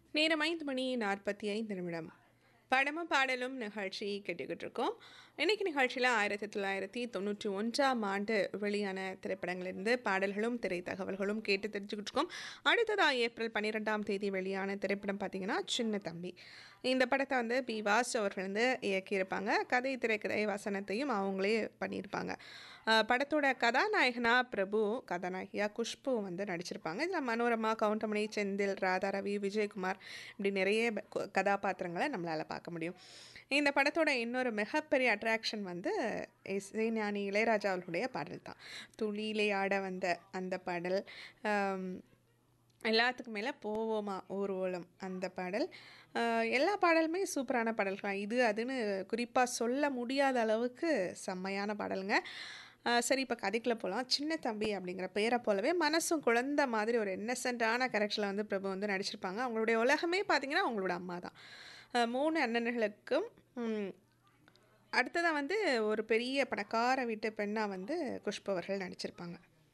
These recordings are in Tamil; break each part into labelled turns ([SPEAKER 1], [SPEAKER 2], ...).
[SPEAKER 1] நேரம் ஐந்து மணி நாற்பத்தி ஐந்து நிமிடம் படமும் பாடலும் நிகழ்ச்சி கேட்டுக்கிட்டு இருக்கோம் இன்னைக்கு நிகழ்ச்சியில் ஆயிரத்தி தொள்ளாயிரத்தி தொண்ணூற்றி ஒன்றாம் ஆண்டு வெளியான திரைப்படங்களிலிருந்து பாடல்களும் திரை தகவல்களும் கேட்டு தெரிஞ்சுக்கிட்டு இருக்கோம் அடுத்ததாக ஏப்ரல் பன்னிரெண்டாம் தேதி வெளியான திரைப்படம் பார்த்தீங்கன்னா சின்ன தம்பி இந்த படத்தை வந்து பி வாசு அவர்கள் வந்து இயக்கியிருப்பாங்க கதை திரைக்கதை வசனத்தையும் அவங்களே பண்ணியிருப்பாங்க அஹ் படத்தோட கதாநாயகனா பிரபு கதாநாயகியா குஷ்பு வந்து நடிச்சிருப்பாங்க இதில் மனோரமா கவுண்டமணி செந்தில் ராதா ரவி விஜயகுமார் இப்படி நிறைய ப- கு- கதாபாத்திரங்களை நம்மளால் பார்க்க முடியும் இந்த படத்தோட இன்னொரு மிகப்பெரிய அட்ராக்ஷன் வந்து இசைஞானி இளையராஜா அவர்களுடைய பாடல் தான் துளியிலே ஆட வந்த அந்த பாடல் ஆம், எல்லாத்துக்கும் மேலே போவோமா ஊர்வலம் அந்த பாடல் அஹ், எல்லா பாடலுமே சூப்பரான பாடல்கள் இது அதுன்னு குறிப்பாக சொல்ல முடியாத அளவுக்கு செம்மையான பாடலுங்க அஹ், சரி இப்போ கதைக்குள்ள போகலாம் சின்ன தம்பி அப்படிங்கிற பேரை போலவே மனசும் குழந்த மாதிரி ஒரு இன்னசென்ட்டான கரெக்ஷனில் வந்து பிரபு வந்து நடிச்சிருப்பாங்க அவங்களுடைய உலகமே பார்த்தீங்கன்னா அவங்களோட அம்மா தான் அஹ், மூணு அண்ணன்களுக்கும் ம், அடுத்ததாக வந்து ஒரு பெரிய பணக்கார வீட்டு பெண்ணாக வந்து குஷ்பு அவர்கள் நடிச்சிருப்பாங்க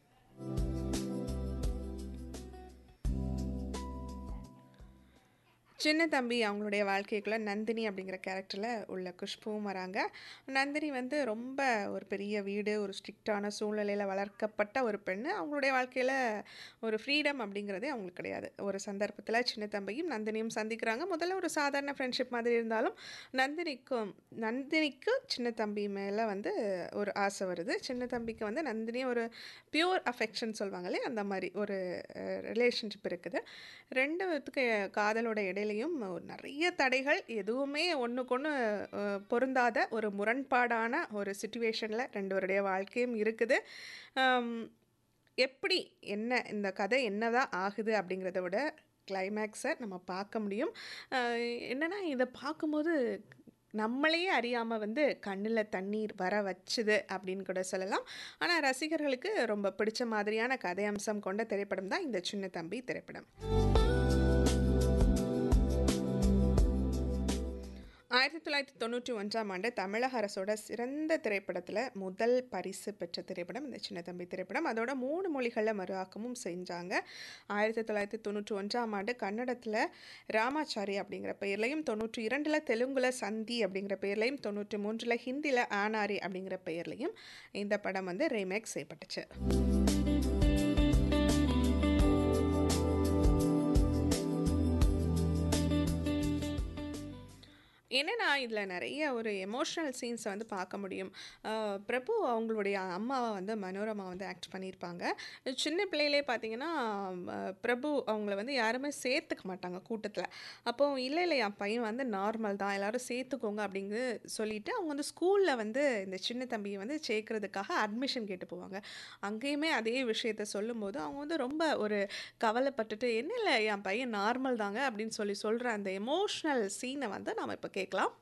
[SPEAKER 1] சின்ன தம்பி அவங்களுடைய வாழ்க்கைக்குள்ள நந்தினி அப்படிங்கிற கேரக்டரில் உள்ள குஷ்புவும் வராங்க நந்தினி வந்து ரொம்ப ஒரு பெரிய வீடு ஒரு ஸ்ட்ரிக்டான சூழ்நிலையில் வளர்க்கப்பட்ட ஒரு பெண்ணு அவங்களுடைய வாழ்க்கையில் ஒரு ஃப்ரீடம் அப்படிங்கிறதே அவங்களுக்கு கிடையாது ஒரு சந்தர்ப்பத்தில் சின்ன தம்பியும் நந்தினியும் சந்திக்கிறாங்க முதல்ல ஒரு சாதாரண ஃப்ரெண்ட்ஷிப் மாதிரி இருந்தாலும் நந்தினிக்கும் நந்தினிக்கு சின்ன தம்பி மேலே வந்து ஒரு ஆசை வருது சின்ன தம்பிக்கு வந்து நந்தினி ஒரு பியூர் அஃபெக்ஷன் சொல்லுவாங்க இல்லையா அந்த மாதிரி ஒரு ரிலேஷன்ஷிப் இருக்குது ரெண்டு பேத்துக்கு காதலோட இடையிலையும் ஒரு நிறைய தடைகள் எதுவுமே ஒன்றுக்கொன்று பொருந்தாத ஒரு முரண்பாடான ஒரு சுச்சுவேஷனில் ரெண்டு பேருடைய வாழ்க்கையும் இருக்குது ஆம், எப்படி என்ன இந்த கதை என்னதான் ஆகுது அப்படிங்கிறத விட கிளைமேக்ஸை நம்ம பார்க்க முடியும் அஹ், என்னன்னா இதை பார்க்கும்போது நம்மளையே அறியாமல் வந்து கண்ணில் தண்ணீர் வர வச்சுது அப்படின்னு கூட சொல்லலாம் ஆனால் ரசிகர்களுக்கு ரொம்ப பிடிச்ச மாதிரியான கதை அம்சம் கொண்ட திரைப்படம் தான் இந்த சின்ன தம்பி திரைப்படம் ஆயிரத்தி தொள்ளாயிரத்தி தொண்ணூற்றி ஒன்றாம் ஆண்டு தமிழக அரசோட சிறந்த திரைப்படத்தில் முதல் பரிசு பெற்ற திரைப்படம் இந்த சின்ன தம்பி திரைப்படம் அதோட மூணு மொழிகளில் மறுஆக்கமும் செஞ்சாங்க ஆயிரத்தி தொள்ளாயிரத்தி தொண்ணூற்றி ஒன்றாம் ஆண்டு கன்னடத்தில் ராமாச்சாரி அப்படிங்கிற பெயர்லையும் தொண்ணூற்றி இரண்டில் தெலுங்குல சந்தி அப்படிங்கிற பெயர்லையும் தொண்ணூற்றி மூன்றில் ஹிந்தியில் ஆனாரி அப்படிங்கிற பெயர்லையும் இந்த படம் வந்து ரீமேக் செய்யப்பட்டுச்சு என்னன்னா இதில் நிறைய ஒரு எமோஷ்னல் சீன்ஸை வந்து பார்க்க முடியும் அஹ் பிரபு அவங்களுடைய அம்மாவை வந்து மனோரமா வந்து ஆக்ட் பண்ணியிருப்பாங்க சின்ன பிள்ளையிலே பார்த்தீங்கன்னா அஹ் பிரபு அவங்கள வந்து யாருமே சேர்த்துக்க மாட்டாங்க கூட்டத்தில் அப்போ இல்லை இல்லை என் பையன் வந்து நார்மல் தான் எல்லாரும் சேர்த்துக்கோங்க அப்படிங்கு சொல்லிட்டு அவங்க வந்து ஸ்கூலில் வந்து இந்த சின்ன தம்பியை வந்து சேர்க்கறதுக்காக அட்மிஷன் கேட்டு போவாங்க அங்கேயுமே அதே விஷயத்த சொல்லும்போது அவங்க வந்து ரொம்ப ஒரு கவலைப்பட்டுட்டு என்ன இல்லை என் பையன் நார்மல் தாங்க அப்படின்னு சொல்லி சொல்கிற அந்த எமோஷ்னல் சீனை வந்து நாம் இப்போ கேட்கலாம்